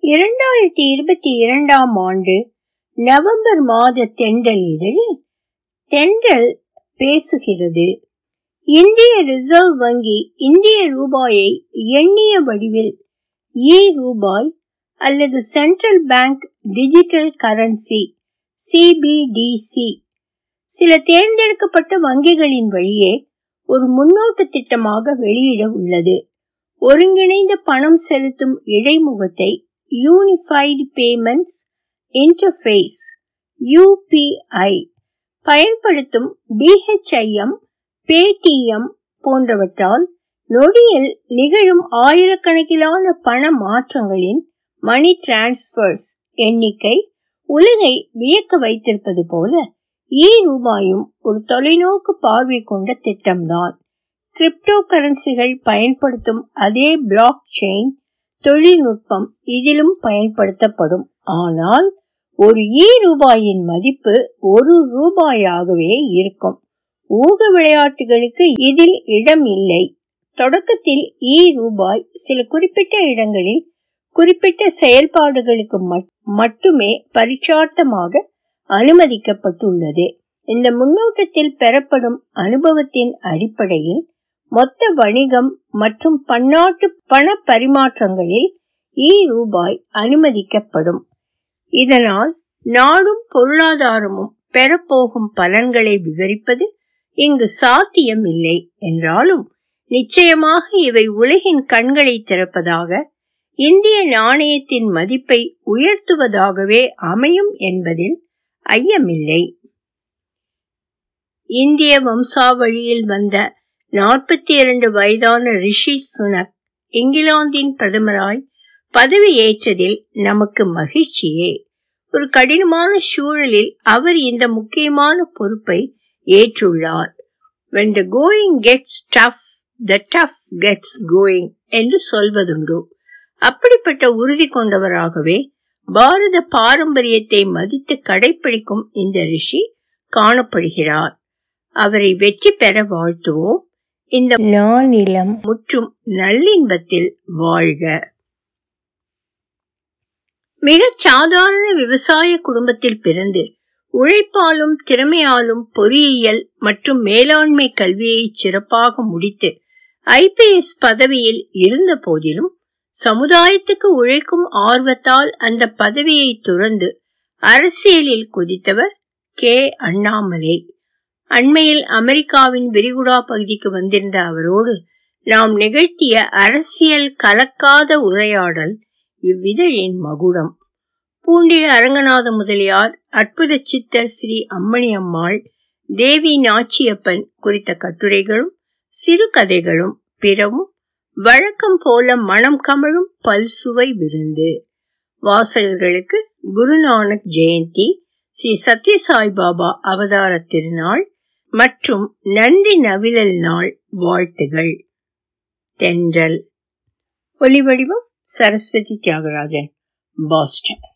இரண்டாயிரத்தி இருபத்தி இரண்டாம் ஆண்டு நவம்பர் மாத தென்றல் இதழில் தென்றல் பேசுகிறது இந்திய ரிசர்வ் வங்கி இந்திய ரூபாயை எண்ணிய வடிவில் இ ரூபாய் அல்லது central bank digital currency CBDC சில தேர்ந்தெடுக்கப்பட்ட வங்கிகளின் வழியே ஒரு முன்னோட்ட திட்டமாக வெளியிட உள்ளது ஒருங்கிணைந்த பணம் செலுத்தும் இடைமுகத்தை யூனிஃபைடு பேமெண்ட்ஸ் இன்டர்ஃபேஸ் யூபிஐ பயன்படுத்தும் பிஹெச்ஐஎம் பேடிஎம் போன்றவற்றால் நொடியில் நிகழும் ஆயிரக்கணக்கிலான பண மாற்றங்களின் மணி டிரான்ஸ்பர்ஸ் எண்ணிக்கை உலகை வியக்க வைத்திருப்பது போல ஈ ரூபாயும் ஒரு தொலைநோக்கு பார்வை கொண்ட திட்டம்தான் கிரிப்டோ கரன்சிகள் பயன்படுத்தும் அதே பிளாக் செயின் தொழில்நுட்பம் இதிலும் பயன்படுத்தப்படும் ஆனால் ஒரு ஈ ரூபாயின் மதிப்பு ஒரு ரூபாயாகவே இருக்கும் ஊக விளையாட்டுகளுக்கு இதில் இடம் இல்லை தொடக்கத்தில் ஈ ரூபாய் சில குறிப்பிட்ட இடங்களில் குறிப்பிட்ட செயல்பாடுகளுக்கு மட்டுமே பரிச்சார்த்தமாக அனுமதிக்கப்பட்டுள்ளது இந்த முன்னோட்டத்தில் பெறப்படும் அனுபவத்தின் அடிப்படையில் மொத்த வணிகம் மற்றும் பன்னாட்டு பண பரிமாற்றங்களில் ஈ ரூபாய் அனுமதிக்கப்படும் இதனால் நாடும் பொருளாதாரமும் பெறப்போகும் பலன்களை விவரிப்பது இங்கு சாத்தியம் இல்லை என்றாலும் நிச்சயமாக இவை உலகின் கண்களை திறப்பதாக இந்திய நாணயத்தின் மதிப்பை உயர்த்துவதாகவே அமையும் என்பதில் ஐயமில்லை இந்திய வம்சாவழியில் வந்த நாற்பத்தி இரண்டு வயதான ரிஷி சுனக் இங்கிலாந்தின் பிரதமராய் பதவி ஏற்றதில் நமக்கு மகிழ்ச்சியே ஒரு கடினமான சூழலில் அவர் இந்த முக்கியமான பொறுப்பை ஏற்றுள்ளார் when the going gets tough the tough gets going என்று சொல்வதுண்டு அப்படிப்பட்ட உறுதி கொண்டவராகவே பாரத பாரம்பரியத்தை மதித்து கடைபிடிக்கும் இந்த ரிஷி காணப்படுகிறார் அவரை வெற்றி பெற வாழ்த்துவோம் இந்த நானிலம் முற்றும் நல்லின்பத்தில் வாழ்க மிகச் சாதாரண விவசாய குடும்பத்தில் பிறந்து உழைப்பாலும் திறமையாலும் பொறியியல் மற்றும் மேலாண்மை கல்வியை சிறப்பாக முடித்து ஐபிஎஸ் பதவியில் இருந்த போதிலும் சமுதாயத்துக்கு உழைக்கும் ஆர்வத்தால் அந்த பதவியை துறந்து அரசியலில் குதித்தவர் கே அண்ணாமலை அண்மையில் அமெரிக்காவின் விரிகுடா பகுதிக்கு வந்திருந்த அவரோடு நாம் நிகழ்த்திய அரசியல் கலக்காத உரையாடல் இவ்விதழின் மகுடம் பூண்டிய அரங்கநாத முதலியார் அற்புத சித்தர் ஸ்ரீ அம்மணி அம்மாள் தேவி நாச்சியப்பன் குறித்த கட்டுரைகளும் சிறுகதைகளும் பிறவும் வழக்கம் போல மனம் கமழும் பல்சுவை விருந்து வாசகர்களுக்கு குருநானக் ஜெயந்தி ஸ்ரீ சத்யசாய் பாபா அவதார திருநாள் மற்றும் நன்றி நவிழல் நாள் வாழ்த்துகள் தென்றல் ஒலிவடிவம் சரஸ்வதி தியாகராஜன் பாஸ்டன்